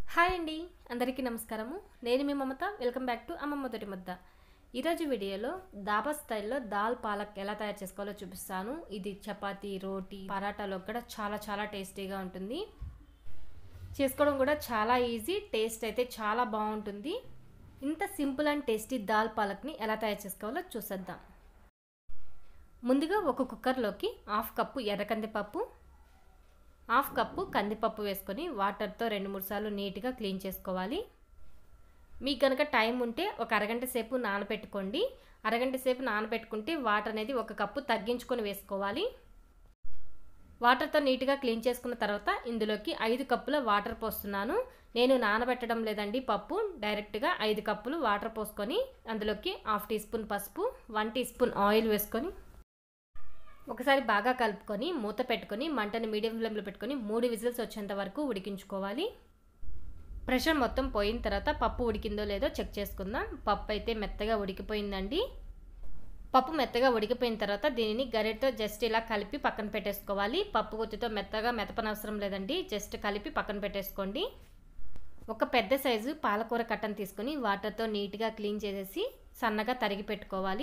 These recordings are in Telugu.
హాయ్ అండి అందరికీ నమస్కారము నేను మీ మమత వెల్కమ్ బ్యాక్ టు అమ్మమ్మ తోటి ముద్ద ఈరోజు వీడియోలో దాబా స్టైల్లో దాల్ పాలక్ ఎలా తయారు చేసుకోవాలో చూపిస్తాను ఇది చపాతీ రోటీ పరాటాలో కూడా చాలా చాలా టేస్టీగా ఉంటుంది చేసుకోవడం కూడా చాలా ఈజీ టేస్ట్ అయితే చాలా బాగుంటుంది ఇంత సింపుల్ అండ్ టేస్టీ దాల్ పాలక్ని ఎలా తయారు చేసుకోవాలో చూసేద్దాం ముందుగా ఒక కుక్కర్లోకి హాఫ్ కప్పు ఎర్ర కందిపప్పు హాఫ్ కప్పు కందిపప్పు వేసుకొని వాటర్తో రెండు మూడు సార్లు నీట్గా క్లీన్ చేసుకోవాలి మీకు కనుక టైం ఉంటే ఒక అరగంట సేపు నానబెట్టుకోండి అరగంట సేపు నానబెట్టుకుంటే వాటర్ అనేది ఒక కప్పు తగ్గించుకొని వేసుకోవాలి వాటర్తో నీట్గా క్లీన్ చేసుకున్న తర్వాత ఇందులోకి ఐదు కప్పుల వాటర్ పోస్తున్నాను నేను నానబెట్టడం లేదండి పప్పు డైరెక్ట్గా ఐదు కప్పులు వాటర్ పోసుకొని అందులోకి హాఫ్ టీ స్పూన్ పసుపు వన్ టీ స్పూన్ ఆయిల్ వేసుకొని ఒకసారి బాగా కలుపుకొని మూత పెట్టుకొని మంటను మీడియం ఫ్లేమ్లో పెట్టుకొని మూడు విజిల్స్ వచ్చేంత వరకు ఉడికించుకోవాలి ప్రెషర్ మొత్తం పోయిన తర్వాత పప్పు ఉడికిందో లేదో చెక్ చేసుకుందాం పప్పు అయితే మెత్తగా ఉడికిపోయిందండి పప్పు మెత్తగా ఉడికిపోయిన తర్వాత దీనిని గరిటతో జస్ట్ ఇలా కలిపి పక్కన పెట్టేసుకోవాలి పప్పు గుత్తితో మెత్తగా మెతపనవసరం లేదండి జస్ట్ కలిపి పక్కన పెట్టేసుకోండి ఒక పెద్ద సైజు పాలకూర కట్టను తీసుకొని వాటర్తో నీట్గా క్లీన్ చేసేసి సన్నగా తరిగి పెట్టుకోవాలి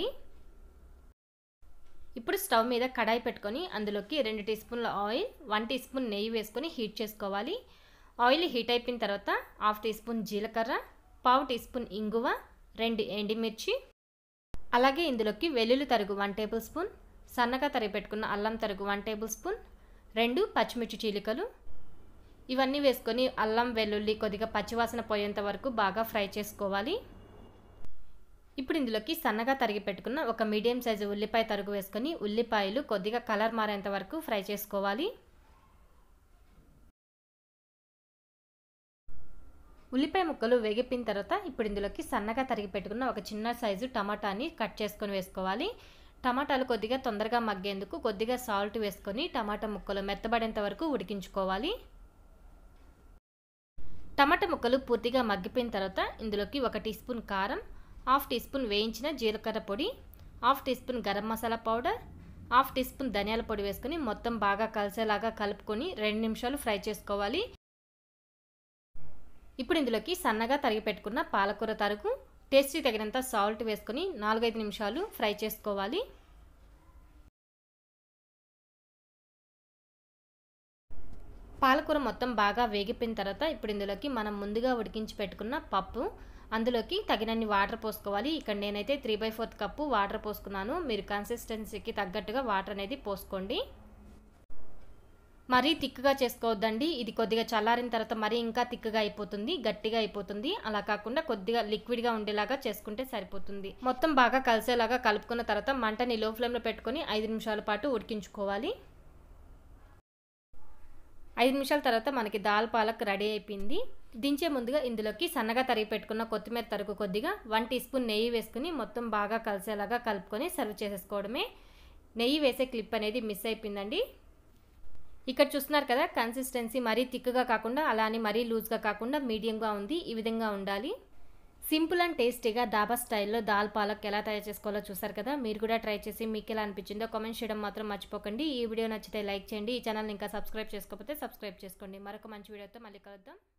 ఇప్పుడు స్టవ్ మీద కడాయి పెట్టుకొని అందులోకి రెండు టీ స్పూన్ల ఆయిల్ వన్ టీ స్పూన్ నెయ్యి వేసుకొని హీట్ చేసుకోవాలి ఆయిల్ హీట్ అయిపోయిన తర్వాత హాఫ్ టీ స్పూన్ జీలకర్ర పావు టీ స్పూన్ ఇంగువ రెండు ఎండిమిర్చి అలాగే ఇందులోకి వెల్లుల్లి తరుగు వన్ టేబుల్ స్పూన్ సన్నగా తరిగి పెట్టుకున్న అల్లం తరుగు వన్ టేబుల్ స్పూన్ రెండు పచ్చిమిర్చి చీలికలు ఇవన్నీ వేసుకొని అల్లం వెల్లుల్లి కొద్దిగా పచ్చివాసన పోయేంత వరకు బాగా ఫ్రై చేసుకోవాలి ఇప్పుడు ఇందులోకి సన్నగా తరిగి పెట్టుకున్న ఒక మీడియం సైజు ఉల్లిపాయ తరుగు వేసుకొని ఉల్లిపాయలు కొద్దిగా కలర్ మారేంత వరకు ఫ్రై చేసుకోవాలి ఉల్లిపాయ ముక్కలు వేగిపోయిన తర్వాత ఇప్పుడు ఇందులోకి సన్నగా తరిగి పెట్టుకున్న ఒక చిన్న సైజు టమాటాని కట్ చేసుకొని వేసుకోవాలి టమాటాలు కొద్దిగా తొందరగా మగ్గేందుకు కొద్దిగా సాల్ట్ వేసుకొని టమాటా ముక్కలు మెత్తబడేంత వరకు ఉడికించుకోవాలి టమాటా ముక్కలు పూర్తిగా మగ్గిపోయిన తర్వాత ఇందులోకి ఒక టీ స్పూన్ కారం హాఫ్ టీ స్పూన్ వేయించిన జీలకర్ర పొడి half teaspoon garam masala powder half teaspoon ధనియాల పొడి వేసుకొని మొత్తం బాగా కలిసేలాగా కలుపుకొని రెండు నిమిషాలు ఫ్రై చేసుకోవాలి ఇప్పుడు ఇందులోకి సన్నగా తరిగి పెట్టుకున్న పాలకూర తరుగు టేస్టీ తగినంత సాల్ట్ వేసుకొని నాలుగైదు నిమిషాలు ఫ్రై చేసుకోవాలి పాలకూర మొత్తం బాగా వేగిపోయిన తర్వాత ఇప్పుడు ఇందులోకి మనం ముందుగా ఉడికించి పెట్టుకున్న పప్పు అందులోకి తగినన్ని వాటర్ పోసుకోవాలి ఇక్కడ నేనైతే three by fourth cup water పోసుకున్నాను మీరు కన్సిస్టెన్సీకి తగ్గట్టుగా వాటర్ అనేది పోసుకోండి మరీ తిక్కుగా చేసుకోవద్దండి ఇది కొద్దిగా చల్లారిన తర్వాత మరీ ఇంకా తిక్కుగా అయిపోతుంది గట్టిగా అయిపోతుంది అలా కాకుండా కొద్దిగా లిక్విడ్గా ఉండేలాగా చేసుకుంటే సరిపోతుంది మొత్తం బాగా కలిసేలాగా కలుపుకున్న తర్వాత మంటని లో ఫ్లేమ్లో పెట్టుకొని ఐదు నిమిషాల పాటు ఉడికించుకోవాలి ఐదు నిమిషాల తర్వాత మనకి దాల్ పాలక్ రెడీ అయిపోయింది దించే ముందుగా ఇందులోకి సన్నగా తరిగి పెట్టుకున్న కొత్తిమీర తరుగు కొద్దిగా వన్ టీ స్పూన్ నెయ్యి వేసుకుని మొత్తం బాగా కలిసేలాగా కలుపుకొని సర్వ్ చేసేసుకోవడమే నెయ్యి వేసే క్లిప్ అనేది మిస్ అయిపోయిందండి ఇక్కడ చూస్తున్నారు కదా కన్సిస్టెన్సీ మరీ థిక్గా కాకుండా అలానే మరీ లూజ్గా కాకుండా మీడియంగా ఉంది ఈ విధంగా ఉండాలి సింపుల్ అండ్ టేస్టీగా దాబా స్టైల్లో దాల్ పాలక్ ఎలా తయారు చేసుకోవాలో చూసారు కదా మీరు కూడా ట్రై చేసి మీకు ఎలా అనిపించిందో కామెంట్ చేయడం మాత్రం మర్చిపోకండి ఈ వీడియో నచ్చితే లైక్ చేయండి ఈ ఛానల్ని ఇంకా సబ్స్క్రైబ్ చేసుకోకపోతే సబ్స్క్రైబ్ చేసుకోండి మరొక మంచి వీడియోతో మళ్ళీ కలుద్దాం